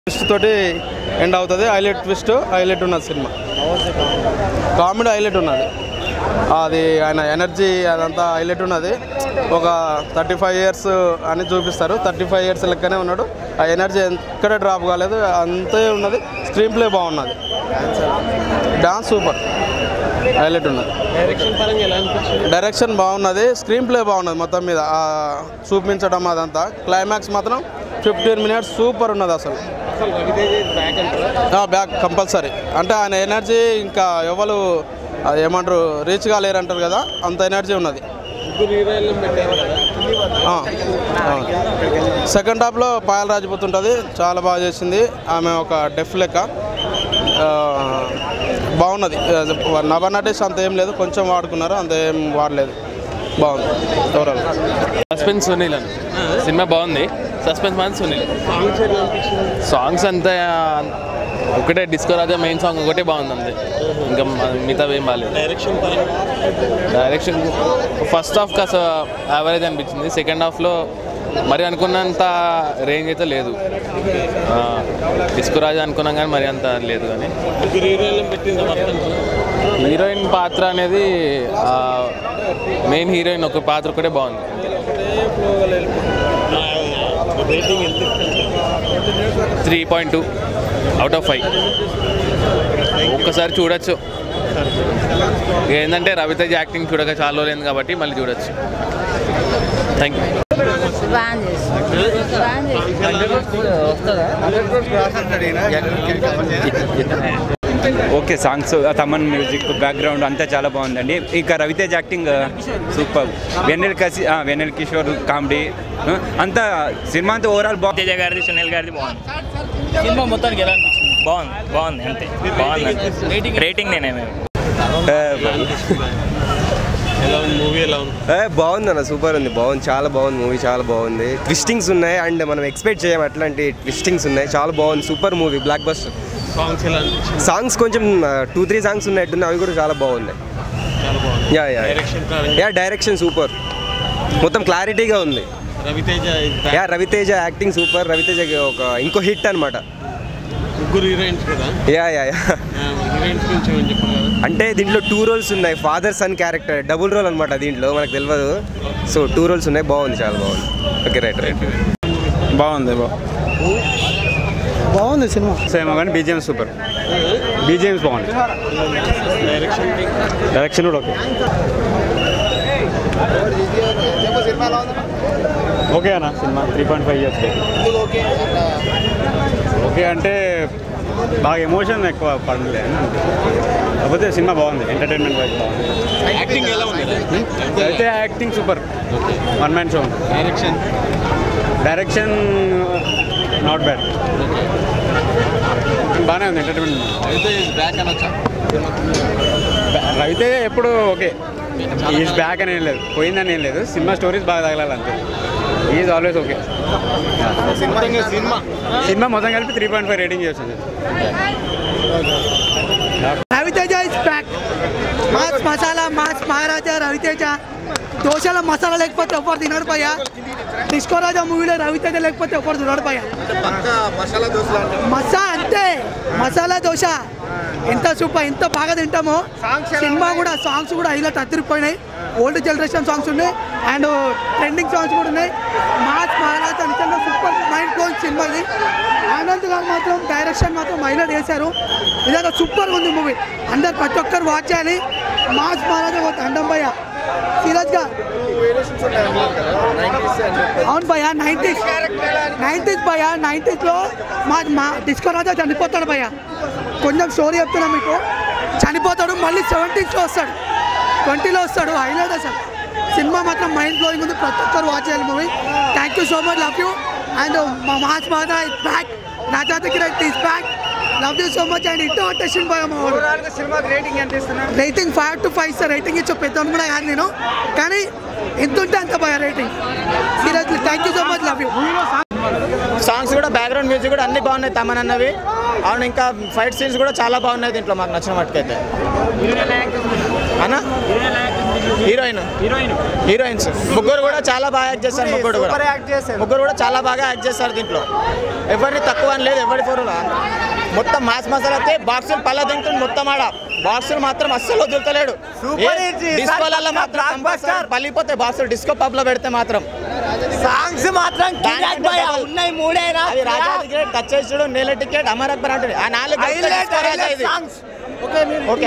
Twist తోటి end అవుతుంది highlight twist highlight ఉన్నది సినిమా కామెడీ హైలైట్ ఉన్నది అది ఆయన ఎనర్జీ అదంతా హైలైట్ ఉన్నది ఒక థర్టీ ఫైవ్ ఇయర్స్ అని చూపిస్తారు థర్టీ ఫైవ్ ఇయర్స్ లెక్కనే ఉన్నాడు ఆ ఎనర్జీ ఎక్కడ డ్రాప్ కాలేదు అంతే ఉన్నది స్క్రీన్ ప్లే బాగున్నది డాన్స్ సూపర్ హైలైట్ ఉన్నది డైరెక్షన్ పరంగా ఎలా అనిపించింది డైరెక్షన్ బాగున్నది స్క్రీన్ ప్లే బాగున్నది మొత్తం మీద ఆ చూపించడం అదంతా క్లైమాక్స్ మాత్రం ఫిఫ్టీన్ మినిట్స్ సూపర్ ఉన్నది అసలు అసలు రవితేజ బ్యాక్ అంటారా బ్యాక్ కంపల్సరీ అంటే ఆయన ఎనర్జీ ఇంకా ఎవరు అది ఏమంటారు రీచ్ కాలేరు అంటారు కదా అంత ఎనర్జీ ఉన్నది ముగ్గురు హీరోయిన్లు పెట్టారు కదా సెకండ్ హాఫ్లో పాయల్ రాజపూత్ ఉంటుంది చాలా బాగా చేసింది ఆమె ఒక డెఫ్ లెక్క ఆ, బాగున్నది నవనటేష్ అంత ఏం లేదు కొంచెం వాడుకున్నారు అంత ఏం వాడలేదు బాగుంది ఓవరాల్ సస్పెన్స్ సునీల్ అని సినిమా బాగుంది సస్పెన్స్ మాత్రం సునీల్ సాంగ్స్ ఎలా అనిపించింది సాంగ్స్ అంతా ఒకటే డిస్కో రాజా మెయిన్ సాంగ్ ఒకటే బాగుంది అంతే ఇంకా మ- మిగతావి ఏం బాగాలేదు డైరెక్షన్ పరంగా డైరెక్షన్ ఫస్ట్ హాఫ్ కాస్త యావరేజ్ అనిపించింది సెకండ్ హాఫ్లో మరి అనుకున్నంత రేంజ్ అయితే లేదు ఆ, డిస్కో రాజా అనుకున్నాం కానీ మరి అంత లేదు కానీ ముగ్గురు హీరోయిన్లు పెట్టింది మొత్తం హీరోయిన్ పాత్ర అనేది మెయిన్ హీరోయిన్ ఒక పాత్ర ఒకటే బాగుంది రేటింగ్ ఎంత three point two out of five ఒక్కసారి చూడొచ్చు ఏంటంటే రవితేజ్ యాక్టింగ్ చూడక చాలా రోజులైంది కాబట్టి మళ్ళీ చూడొచ్చు థ్యాంక్ యూ బ్యాన్ చేసి బ్యాన్ చేసి okay songs Thaman music background అంతా చాలా బాగుందండి ఇక రవితేజ్ యాక్టింగ్ సూపర్ వెన్నెల్ కసి ఆ, వెన్నెల్ కిషోర్ కామెడీ ఆ, అంతా సినిమా అంతా ఓవరాల్ బాగుంది తేజ గారిది సునీల్ గారిది బాగుంది సినిమా మొత్తానికి ఎలా అనిపించింది బాగుంది బాగుంది అంతే బాగుంది రేటింగ్ రేటింగ్ నేనే ఎలా ఉంది మూవీ ఎలా ఉంది ఏ, బాగుంది అన్న సూపర్ ఉంది బాగుంది చాలా బాగుంది మూవీ చాలా బాగుంది ట్విస్టింగ్స్ ఉన్నాయి అండ్ మనం ఎక్స్పెక్ట్ చేయం అట్లాంటి ట్విస్టింగ్స్ ఉన్నాయి చాలా బాగుంది super movie blockbuster songs ఎలా అనిపించింది సాంగ్స్ కొంచెం టూ త్రీ సాంగ్స్ ఉన్నట్టున్నాయి అవి కూడా చాలా బాగున్నాయి చాలా బాగుంది యా యా డైరెక్షన్ పరంగా యా డైరెక్షన్ సూపర్ మొత్తం క్లారిటీగా ఉంది Raviteja is back. Yeah Raviteja acting super Raviteja ఒక ఇంకో హిట్ అనమాట ముగ్గురు హీరోయిన్స్ కదా యా యా యా హీరోయిన్స్ గురించి ఏమని చెప్పాలి కదా అంటే దీంట్లో టూ రోల్స్ ఉన్నాయి father son character double role అనమాట దీంట్లో మనకు తెలియదు సో టూ రోల్స్ ఉన్నాయి బాగుంది చాలా బాగుంది ఓకే రైట్ రైట్ బాగుంది బాగుంది సినిమా సేమ్ కానీ బీజిఎం సూపర్ బీజిఎంస్ బాగుంది డైరెక్షన్ డైరెక్షన్ కూడా ఓకే ఓకే అన్న cinema three point five years okay అంటే బాగా ఎమోషన్ ఎక్కువ పడలే కాకపోతే సినిమా బాగుంది ఎంటర్టైన్మెంట్ వైజ్ బాగుంది యాక్టింగ్ ఎలా ఉంది అయితే acting super one man show direction direction not bad బాగానే ఉంది ఎంటర్టైన్మెంట్ అయితే బ్యాక్ అనొచ్చా రవితే ఎప్పుడు ఓకే ఈజ్ బ్యాక్ అని ఏం లేదు పోయిందని ఏం లేదు సినిమా స్టోరీస్ బాగా తగలాలి అంతే ఈజ్ ఆల్వేస్ ఓకే మొత్తంగా సినిమా సినిమా మొత్తం కలిపి త్రీ పాయింట్ ఫైవ్ రేటింగ్ చేస్తుంది Raviteja is back mass masala mass Maharaja Raviteja దోశల మసాలా లేకపోతే ఎవరు తినడు పయ్య డిస్కో రాజా మూవీలో రవితేజ లేకపోతే ఎవరు తినడు పయ్య మసా అంతే మసాలా దోశ ఎంత సూపర్ ఎంత బాగా తింటామో సినిమా కూడా సాంగ్స్ కూడా హైలైట్ అదిరిపోయినాయి ఓల్డ్ జనరేషన్ సాంగ్స్ ఉన్నాయి అండ్ ట్రెండింగ్ సాంగ్స్ కూడా ఉన్నాయి మాస్ మహారాజా నిజంగా సూపర్ మైండ్ బ్లోయింగ్ సినిమా ఇది ఆనంద్ గారు మాత్రం డైరెక్షన్ మాత్రం హైలైట్ చేశారు నిజంగా సూపర్ ఉంది మూవీ అందరు ప్రతి ఒక్కరు వాచ్ చేయాలి మాస్ మహారాజా ఒక అండం భయ్య సీరియస్ గా అవును భయ్య నైన్టీస్ నైన్టీస్ భయ్య నైన్టీస్ లో మా మా డిస్కో రాజా చనిపోతాడు భయ్య కొంచెం స్టోరీ చెప్తున్నా మీకు చనిపోతాడు మళ్ళీ సెవెంటీస్ లో వస్తాడు ట్వంటీలో వస్తాడు హైలైట్ అసలు సినిమా మాత్రం మైండ్ బ్లోయింగ్ ఉంది ప్రతి ఒక్కరు వాచ్ చేయాలి movie thank you so much love you and మా మాస్ మాదా ఇస్ బ్యాక్ రాజా దగ్గర is back love you so much and ఇంటో టెషన్ బాగా మా వాడు రేటింగ్ ఎంత ఇస్తున్నా rating five to five sir rating ఇచ్చే పెద్ద కూడా కాదు నేను కానీ ఎంత ఉంటే అంత బాగా rating seriously thank you so much love you songs కూడా బ్యాక్గ్రౌండ్ మ్యూజిక్ కూడా అన్ని బాగున్నాయి తమన్ అన్నవి అవును ఇంకా ఫైట్ సీన్స్ కూడా చాలా బాగున్నాయి దీంట్లో మాకు నచ్చిన మట్టుకైతే అన్న హీరోయిన్ హీరోయిన్ హీరోయిన్స్ ముగ్గురు కూడా చాలా బాగా యాక్ట్ చేశారు ముగ్గురు కూడా ముగ్గురు కూడా చాలా బాగా యాక్ట్ చేశారు దీంట్లో ఎవరిని తక్కువ అని లేదు ఎవరి ఫోరులో మొత్తం మాస్ మసాలా అయితే బాక్సులు పల్ల దింటుంది మొత్తం ఆడ బాక్సులు మాత్రం అస్సలు వదులుతలేడు డిస్కోలలో మాత్రం కంపల్సరీ పలిపోతాయి బాక్సులు డిస్కో పబ్ లో పెడితే మాత్రం సాంగ్స్ మాత్రం ఉన్నాయి మూడేనా అది రాజా టికెట్ టచ్ చేసుడు నేల టికెట్ అమర్ అక్బర్ అంటుంది ఆ నాలుగు disco రాజా ఇది. ఓకే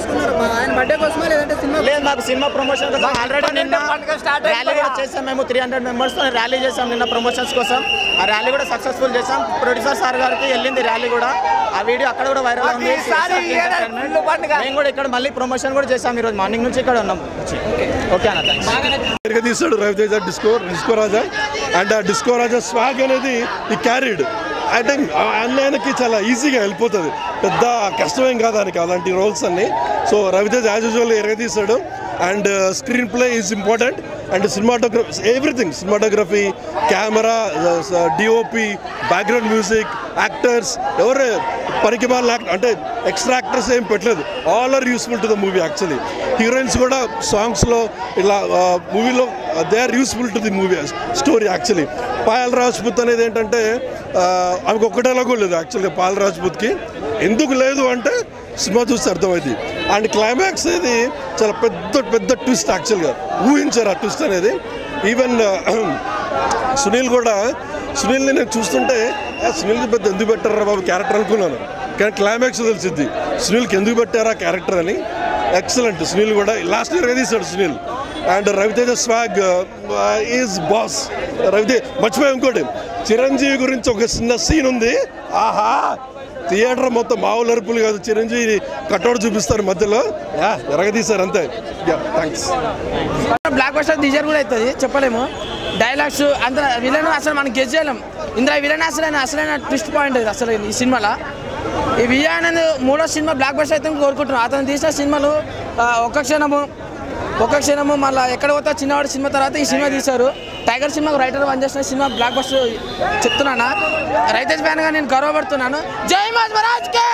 లేదు మాకు సినిమా ప్రమోషన్ కోసం ఆల్రెడీ నిన్న ర్యాలీ కూడా చేసాం మేము త్రీ హండ్రెడ్ మెంబర్స్ తో ర్యాలీ చేసాం నిన్న ప్రమోషన్స్ కోసం ఆ ర్యాలీ కూడా సక్సెస్ఫుల్ చేసాం ప్రొడ్యూసర్ సార్ గారికి వెళ్ళింది ర్యాలీ కూడా ఆ వీడియో అక్కడ కూడా వైరల్ ఉంది మేము కూడా ఇక్కడ మళ్ళీ ప్రమోషన్ కూడా చేసాం ఈరోజు మార్నింగ్ నుంచి ఇక్కడ ఉన్నాం ఓకే అన్న థ్యాంక్స్ తీస్తాడు Raviteja disco disco Raja and ఆ డిస్కో రాజా స్వాగ్ అనేది ఈ క్యారీడ్ ఐ థింక్ అన్నయ్యకి చాలా ఈజీగా వెళ్ళిపోతుంది పెద్ద కష్టమేం కాదు ఆయనకి అలాంటి రోల్స్ అన్ని సో రవితేజ యాజ్ యూజువల్ ఎరగదీస్తాడు and screenplay is important and cinematography everything cinematography camera DOP background music actors ఎవరు పనికి వాళ్ళ అంటే ఎక్స్ట్రా యాక్టర్స్ ఏం పెట్టలేదు all are useful to the movie actually heroines కూడా సాంగ్స్లో ఇలా మూవీలో they are useful to the movie story actually Payal Rajput అనేది ఏంటంటే ఆ, ఆమెకు ఒక్కటేలా కూడా లేదు యాక్చువల్గా పాయల్ రాజ్పుత్కి ఎందుకు లేదు అంటే సినిమా చూస్తే అర్థమైంది అండ్ క్లైమాక్స్ అనేది చాలా పెద్ద పెద్ద ట్విస్ట్ యాక్చువల్గా ఊహించారు ఆ ట్విస్ట్ అనేది ఈవెన్ సునీల్ కూడా సునీల్ని నేను చూస్తుంటే "ఆ, సునీల్కి పెద్ద ఎందుకు పెట్టారా బాబు క్యారెక్టర్ అనుకున్నాను కానీ క్లైమాక్స్ తెలిసింది సునీల్కి ఎందుకు పెట్టారా క్యారెక్టర్ అని ఎక్సలెంట్ సునీల్ కూడా లాస్ట్ ఇయర్ తీశాడు Sunil and Raviteja swag is boss Raviteja మర్చిపోయి ఇంకోటి చిరంజీవి గురించి ఒక చిన్న సీన్ ఉంది ఆహా థియేటర్ మొత్తం మామూలు అరుపులు కాదు చిరంజీవి కట్టోడు చూపిస్తారు మధ్యలో యా ఎరగదీశారు అంతే థ్యాంక్స్ బ్లాక్ బస్టర్ డిజర్ కూడా అవుతుంది చెప్పలేము డైలాగ్స్ అంత విలన్ అసలు మనం గెస్ చేయలేం ఇందులో విలన్ అసలైన అసలైన ట్విస్ట్ పాయింట్ ఇది అసలు ఈ సినిమాలో ఈ విజయ్ ఆనంద్ మూడో సినిమా బ్లాక్ బస్టర్ అయితే కోరుకుంటున్నాం అతను తీసిన సినిమాలు ఆ, ఒక్క క్షణము ఒక్క క్షణము మళ్ళీ ఎక్కడ పోతా చిన్నవాడు సినిమా తర్వాత ఈ సినిమా తీశారు టైగర్ సినిమాకు రైటర్ పని చేసిన సినిమా బ్లాక్ బస్టర్ చెప్తున్నానా రైతేజ్ ఫ్యాన్గా నేను గర్వపడుతున్నాను జై మహారాజ్ కే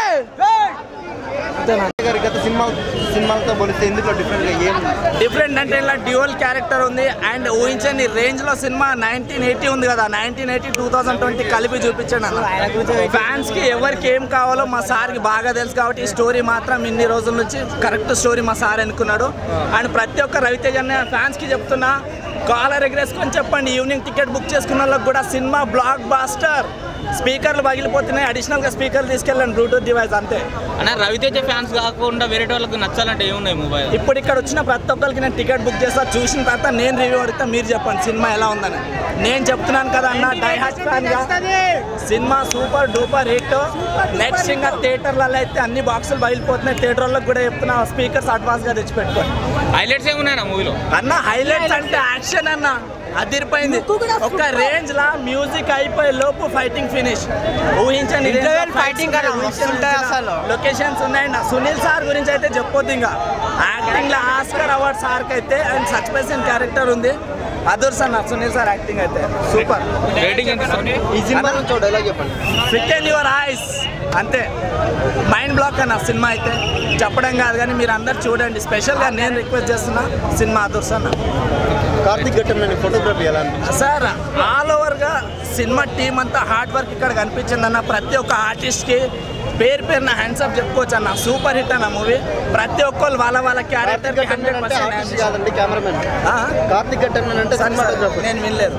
గత సినిమా సినిమాలతో పోలిస్తే ఎందుకు డిఫరెంట్ గా ఏం డిఫరెంట్ అంటే ఇలా డ్యూయల్ క్యారెక్టర్ ఉంది అండ్ ఊహించండి రేంజ్ లో సినిమా నైన్టీన్ ఎయిటీ ఉంది కదా nineteen eighty two thousand twenty కలిపి చూపించండి అన్న ఫ్యాన్స్ కి ఎవరికి ఏం కావాలో మా సార్కి బాగా తెలుసు కాబట్టి ఈ స్టోరీ మాత్రం ఇన్ని రోజుల నుంచి కరెక్ట్ స్టోరీ మా సార్ ఎన్నుకున్నాడు అండ్ ప్రతి ఒక్క రవితేజ అనే ఫ్యాన్స్ కి చెప్తున్నా కాలర్ ఎగరేసుకొని చెప్పండి ఈవినింగ్ టికెట్ బుక్ చేసుకున్న వాళ్ళకి కూడా సినిమా బ్లాక్ బాస్టర్ స్పీకర్లు పగిలిపోతున్నాయి అడిషనల్ గా స్పీకర్లు తీసుకెళ్ళండి బ్లూటూత్ డివైస్ అంతే అన్న రవితేజ ఫ్యాన్స్ కాకుండా వేరే వాళ్ళకి నచ్చాలంటే ఏమున్నాయి మొబైల్ ఇప్పుడు ఇక్కడ వచ్చిన ప్రతి ఒక్కరికి నేను టికెట్ బుక్ చేస్తా చూసిన తర్వాత నేను రివ్యూ అడిగితే మీరు చెప్పండి సినిమా ఎలా ఉందని నేను చెప్తున్నాను కదా అన్న డై హార్ట్ ఫ్యాన్ గా cinema super duper hit next ఇంకా థియేటర్లలో అయితే అన్ని బాక్సులు బయలుపోతున్నాయి థియేటర్లకు కూడా చెప్తున్నా స్పీకర్స్ అడ్వాన్స్ గా తెచ్చిపెట్టుకోండి హైలైట్స్ ఏమున్నాయన్న మూవీలో అన్న హైలైట్స్ అంటే యాక్షన్ అన్న అదిరిపోయింది ఒక రేంజ్ లా మ్యూజిక్ అయిపోయే లోపు ఫైటింగ్ ఫినిష్ ఊహించండి ఫైటింగ్ ఉంటాయి అసలు లొకేషన్స్ ఉన్నాయండి సునీల్ సార్ గురించి అయితే చెప్పొద్దు ఇంకా యాక్టింగ్ లో ఆస్కర్ అవార్డ్ సార్ అయితే అండ్ సచ్ పర్సన్ క్యారెక్టర్ ఉంది అదర్స్ అన్న సునీల్ సార్ యాక్టింగ్ అయితే సూపర్ రేటింగ్ ఎంత ఈ సినిమా నుంచి డైలాగ్ చెప్పండి ఫిక్ యువర్ ఐస్ అంతే మైండ్ బ్లాక్ అన్న సినిమా అయితే చెప్పడం కాదు కానీ మీరు అందరు చూడండి స్పెషల్గా నేను రిక్వెస్ట్ చేస్తున్నా సినిమా అదర్స్ అన్న కార్తిక్ ఘట్టం ఫోటోగ్రఫీ ఎలా అనిపించింది సార్ ఆల్ ఓవర్గా సినిమా టీం అంతా హార్డ్ వర్క్ ఇక్కడ కనిపించింది అన్న ప్రతి ఒక్క ఆర్టిస్ట్కి పేరు పేరున హ్యాండ్సప్ చెప్పుకోవచ్చు అన్న సూపర్ హిట్ అన్న మూవీ ప్రతి ఒక్కరు వాళ్ళ వాళ్ళ క్యారెక్టర్ హండ్రెడ్ అంటే ఆర్టిస్ట్ కాదండి కెమెరామెన్ కార్తిక్ ఘట్టం అంటే సినిమాటోగ్రఫర్ నేను వినలేదు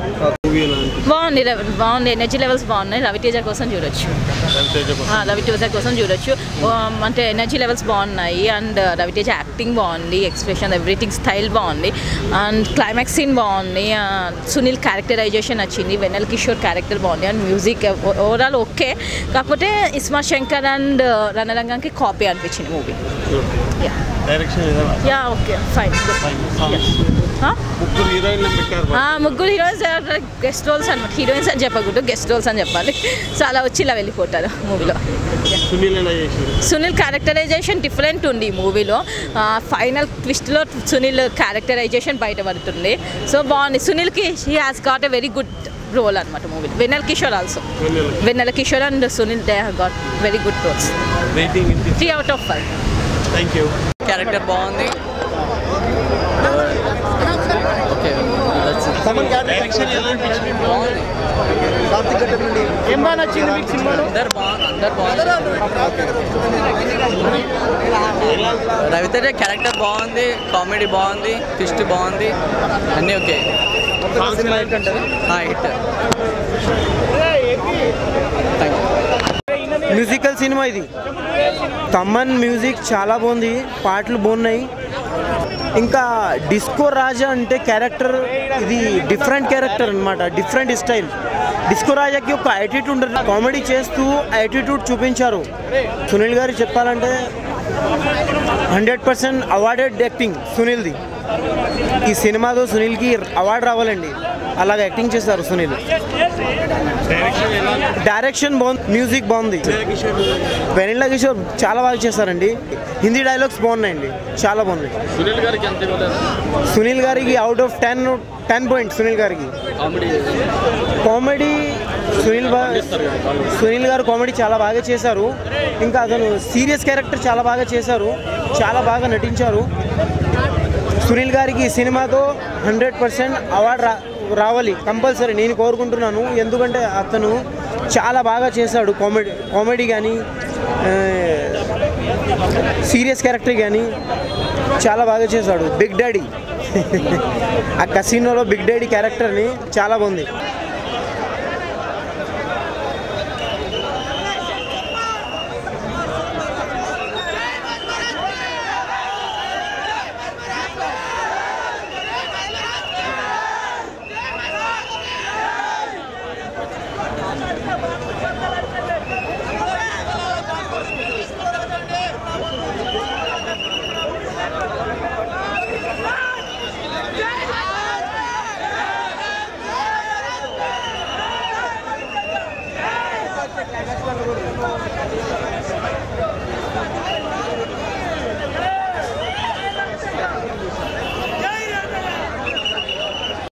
బాగుంది రవి- బాగుంది ఎనర్జీ లెవెల్స్ బాగున్నాయి రవితేజ కోసం చూడొచ్చు ఆ, రవితేజ కోసం చూడొచ్చు ఆ, అంటే ఎనర్జీ లెవెల్స్ బాగున్నాయి అండ్ రవితేజ యాక్టింగ్ బాగుంది ఎక్స్ప్రెషన్ ఎవ్రీథింగ్ స్టైల్ బాగుంది అండ్ క్లైమాక్స్ సీన్ బాగుంది ఆ, సునీల్ క్యారెక్టరైజేషన్ వచ్చింది వెన్నెల్ కిషోర్ క్యారెక్టర్ బాగుంది అండ్ మ్యూజిక్ ఓవరాల్ ఓకే కాకపోతే ఇస్మా శంకర్ అండ్ రణరంగంకి కాపీ అనిపించింది movie direction yeah okay fine ముగ్గురు హీరోయిన్లు పెట్టారు ముగ్గురు హీరోయిన్స్ గెస్ట్ రోల్స్ అనమాట హీరోయిన్స్ అని చెప్పకూడదు గెస్ట్ రోల్స్ అని చెప్పాలి సో అలా వచ్చి ఇలా వెళ్ళిపోతారు మూవీలో సునీల్ ఎలా చేసారు సునీల్ క్యారెక్టరైజేషన్ డిఫరెంట్ ఉంది ఈ మూవీలో ఫైనల్ ట్విస్ట్లో సునీల్ క్యారెక్టరైజేషన్ బయటపడుతుంది సో బాగుంది సునీల్కి he has got a very good role అనమాట movie Vennela Kishore also Vennela Kishore and Sunil they got very good roles rating three out of five thank you character బాగుంది తమన్ డైరెక్షన్ ఎలా అనిపించింది కార్తిక్ ఘట్టం నుండి ఏం బాగా నచ్చింది మీకు సినిమాలో రవితేజ క్యారెక్టర్ బాగుంది కామెడీ బాగుంది ట్విస్ట్ బాగుంది అన్నీ ఓకే సినిమా ఏంటంటారు హిట్ మ్యూజికల్ సినిమా ఇది తమ్మన్ మ్యూజిక్ చాలా బాగుంది పాటలు బాగున్నాయి ఇంకా డిస్కో రాజా అంటే క్యారెక్టర్ ఇది డిఫరెంట్ క్యారెక్టర్ అన్నమాట డిఫరెంట్ స్టైల్ డిస్కో రాజాకి ఒక యాటిట్యూడ్ ఉంటుంది కామెడీ చేస్తూ యాటిట్యూడ్ చూపించారు సునీల్ గారు చెప్పాలంటే హండ్రెడ్ పర్సెంట్ అవార్డెడ్ యాక్టింగ్ సునీల్ది ఈ సినిమాతో సునీల్కి అవార్డు రావాలండి అలాగ యాక్టింగ్ చేశారు సునీల్ డైరెక్షన్ బాగుంది మ్యూజిక్ బాగుంది వెనిలా కిషోర్ చాలా బాగా చేశారండి హిందీ డైలాగ్స్ బాగున్నాయండి చాలా బాగున్నాయి సునీల్ గారికి ఎంత ఇవ్వలేదు సునీల్ గారికి out of ten ten point Sunil గారికి కామెడీ కామెడీ సునీల్ బా సునీల్ గారు కామెడీ చాలా బాగా చేశారు ఇంకా అతను సీరియస్ క్యారెక్టర్ చాలా బాగా చేశారు చాలా బాగా నటించారు సునీల్ గారికి ఈ సినిమాతో హండ్రెడ్ పర్సెంట్ అవార్డు రా రావాలి కంపల్సరీ నేను కోరుకుంటున్నాను ఎందుకంటే అతను చాలా బాగా చేశాడు కామెడీ కామెడీ కానీ సీరియస్ క్యారెక్టర్ కానీ చాలా బాగా చేశాడు బిగ్ డాడీ ఆ కసినోలో బిగ్ డాడీ క్యారెక్టర్ని చాలా బాగుంది